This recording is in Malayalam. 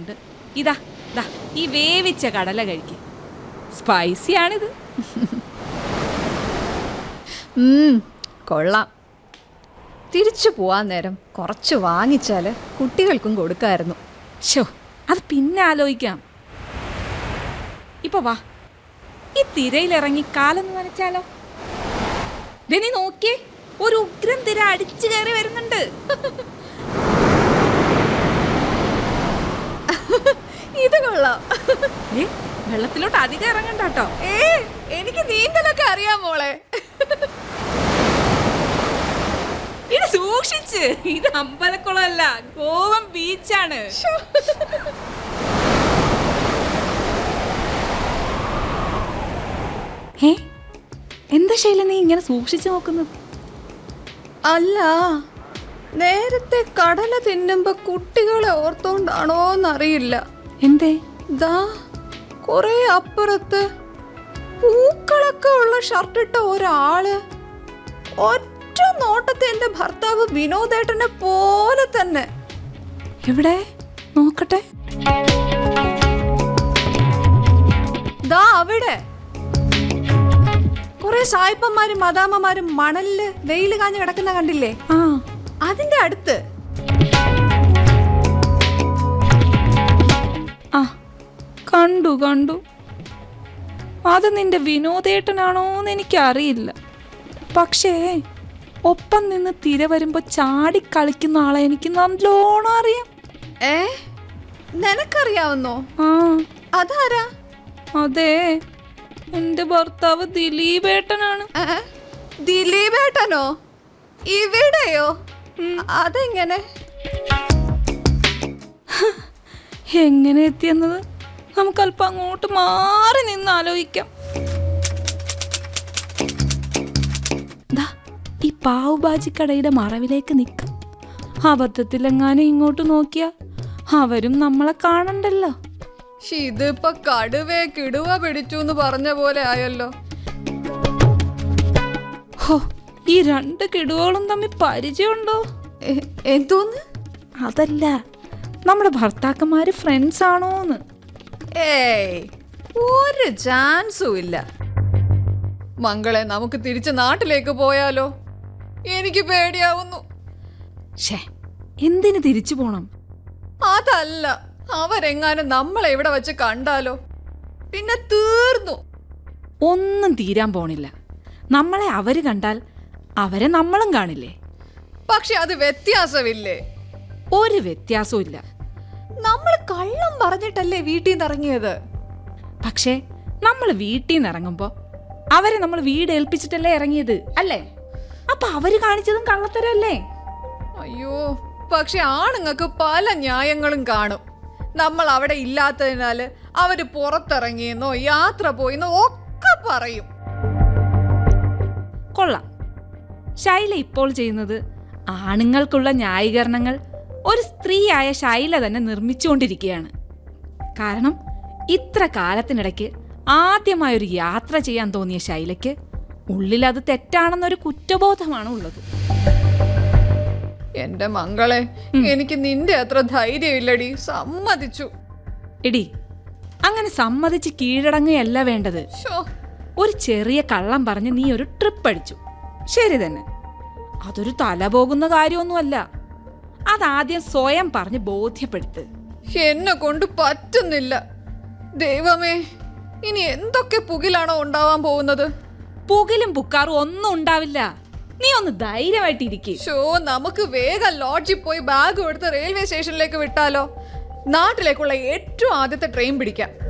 കൊണ്ട് ഇതാ ദാ ഈ വേവിച്ച കടല കഴിക്കും സ്പൈസിയാണിത് ഉം, കൊള്ളാം തിരിച്ചു പോവാൻ നേരം കുറച്ച് വാങ്ങിച്ചാൽ കുട്ടികൾക്കും കൊടുക്കായിരുന്നു ഷോ അത് പിന്നെ ആലോചിക്കാം ഇപ്പൊ വാ ഈ തിരയിലിറങ്ങി കാലൊന്ന് നനച്ചാലോ ദേ നീ നോക്കിയേ ഒരു ഉഗ്രം തിര അടിച്ചു കയറി വരുന്നുണ്ട് ഇത് കൊള്ളാം ഏ വെള്ളത്തിലോട്ട് അധികം ഇറങ്ങണ്ട കേട്ടോ ഏ എനിക്ക് നീന്തലൊക്കെ അറിയാം മോളെ ഇത് സൂക്ഷിച്ച് ഇത് അമ്പലക്കുളമല്ല ഗോവം ബീച്ചാണ് ഏ എന്താ ശൈല നീ ഇങ്ങനെ സൂക്ഷിച്ചു നോക്കുന്നത് അല്ല നേരത്തെ കടല തിന്നുമ്പോ കുട്ടികളെ ഓർത്തോണ്ടാണോന്നറിയില്ല എന്തേ ദാ കൊറേ അപ്പുറത്ത് പൂക്കളൊക്കെ ഉള്ള ഷർട്ടിട്ട ഒരാള് ഒറ്റ നോട്ടത്തെ എന്റെ ഭർത്താവ് വിനോദേട്ടനെ പോലെ തന്നെ എവിടെ നോക്കട്ടെ ദാ അവിടെ കുറെ സായിപ്പന്മാരും മദാമ്മമാരും മണലില് വെയിൽ കാഞ്ഞ് കിടക്കുന്ന കണ്ടില്ലേ ആ അതിന്റെ അടുത്ത് ആ കണ്ടു കണ്ടു അത് നിന്റെ വിനോദേട്ടനാണോന്ന് എനിക്കറിയില്ല പക്ഷേ ഒപ്പം നിന്ന് തിര വരുമ്പോ ചാടി കളിക്കുന്ന ആളെ എനിക്ക് നല്ലോണം അറിയാം ഏ നിനക്കറിയാവുന്നോ ആ അതാരാ അതെ എന്റെ ഭർത്താവ് ദിലീപേട്ടനാണ് ഏ? ദിലീപേട്ടനോ ഇവിടെയോ അതെങ്ങനെ എങ്ങനെ എത്തിയെന്നത് നമുക്കല്പം അങ്ങോട്ട് മാറി നിന്ന് ആലോചിക്കാം ദാ, ഈ പാവുബാജി കടയുടെ മറവിലേക്ക് നിൽക്കാം അബദ്ധത്തിലെങ്ങാനും ഇങ്ങോട്ട് നോക്കിയാ അവരും നമ്മളെ കാണണ്ടല്ലോ ശ്ശി, ഇതിപ്പോ കടുവയെ കിടുവ പിടിച്ചു എന്ന് പറഞ്ഞ പോലെ ആയല്ലോ ഹോ ഈ രണ്ട് കിടുവകളും തമ്മിൽ പരിചയമുണ്ടോ എ- എന്തോന്ന് അതല്ല നമ്മുടെ ഭർത്താക്കന്മാര് ഫ്രണ്ട്സ് ആണോന്ന് ഏയ് ഒരു ചാൻസും ഇല്ല മംഗളെ നമുക്ക് തിരിച്ച് നാട്ടിലേക്ക് പോയാലോ എനിക്ക് പേടിയാവുന്നു ഷേ എന്തിനു തിരിച്ചു പോണം അതല്ല അവരെങ്ങാനും നമ്മളെ ഇവിടെ വെച്ച് കണ്ടാലോ പിന്നെ തീർന്നു ഒന്നും തീരാൻ പോണില്ല നമ്മളെ അവര് കണ്ടാൽ അവരെ നമ്മളും കാണില്ലേ പക്ഷെ അത് വ്യത്യാസമില്ലേ ഒരു വ്യത്യാസവും ഇല്ല നമ്മൾ കള്ളം പറഞ്ഞിട്ടല്ലേ വീട്ടിൽ നിന്ന് ഇറങ്ങിയത് പക്ഷേ നമ്മൾ വീട്ടിൽ നിന്ന് ഇറങ്ങുമ്പോ അവരെ നമ്മൾ വീട് ഏൽപ്പിച്ചിട്ടല്ലേ ഇറങ്ങിയത് അല്ലേ അപ്പൊ അവര് കാണിച്ചതും കള്ളത്തരല്ലേ അയ്യോ പക്ഷെ ആണുങ്ങൾക്ക് പല ന്യായങ്ങളും കാണും നമ്മൾ അവിടെ ഇല്ലാത്തതിനാല് അവര് പുറത്തിറങ്ങിയെന്നോ യാത്ര പോയെന്നോ ഒക്കെ പറയും കൊള്ളാം ശൈല ഇപ്പോൾ ചെയ്യുന്നത് ആണുങ്ങൾക്കുള്ള ന്യായീകരണങ്ങൾ ഒരു സ്ത്രീയായ ശൈല തന്നെ നിർമ്മിച്ചുകൊണ്ടിരിക്കുകയാണ് കാരണം ഇത്ര കാലത്തിനിടയ്ക്ക് ആദ്യമായൊരു യാത്ര ചെയ്യാൻ തോന്നിയ ശൈലയ്ക്ക് ഉള്ളിൽ അത് തെറ്റാണെന്നൊരു കുറ്റബോധമാണ് ഉള്ളത് എന്റെ മംഗളെ എനിക്ക് നിന്റെ അത്ര ധൈര്യമില്ലടി സമ്മതിച്ചു എടി അങ്ങനെ സമ്മതിച്ച് കീഴടങ്ങുകയല്ല വേണ്ടത് ഷോ ഒരു ചെറിയ കള്ളം പറഞ്ഞ് നീ ഒരു ട്രിപ്പ് അടിച്ചു ശരി തന്നെ അതൊരു തല പോകുന്ന കാര്യമൊന്നുമല്ല അതാദ്യം സ്വയം പറഞ്ഞ് ബോധ്യപ്പെടുത്ത് എന്നെ കൊണ്ട് പറ്റുന്നില്ല ദൈവമേ ഇനി എന്തൊക്കെ പുകിലാണോ ഉണ്ടാവാൻ പോകുന്നത് പുകിലും പുക്കാറും ഒന്നും ഉണ്ടാവില്ല നീ ഒന്ന് ധൈര്യമായിട്ടിരിക്കെ ഷോ നമുക്ക് വേഗം ലോഡ്ജിൽ പോയി ബാഗ് എടുത്ത് റെയിൽവേ സ്റ്റേഷനിലേക്ക് വിട്ടാലോ നാട്ടിലേക്കുള്ള ഏറ്റവും ആദ്യത്തെ ട്രെയിൻ പിടിക്കാം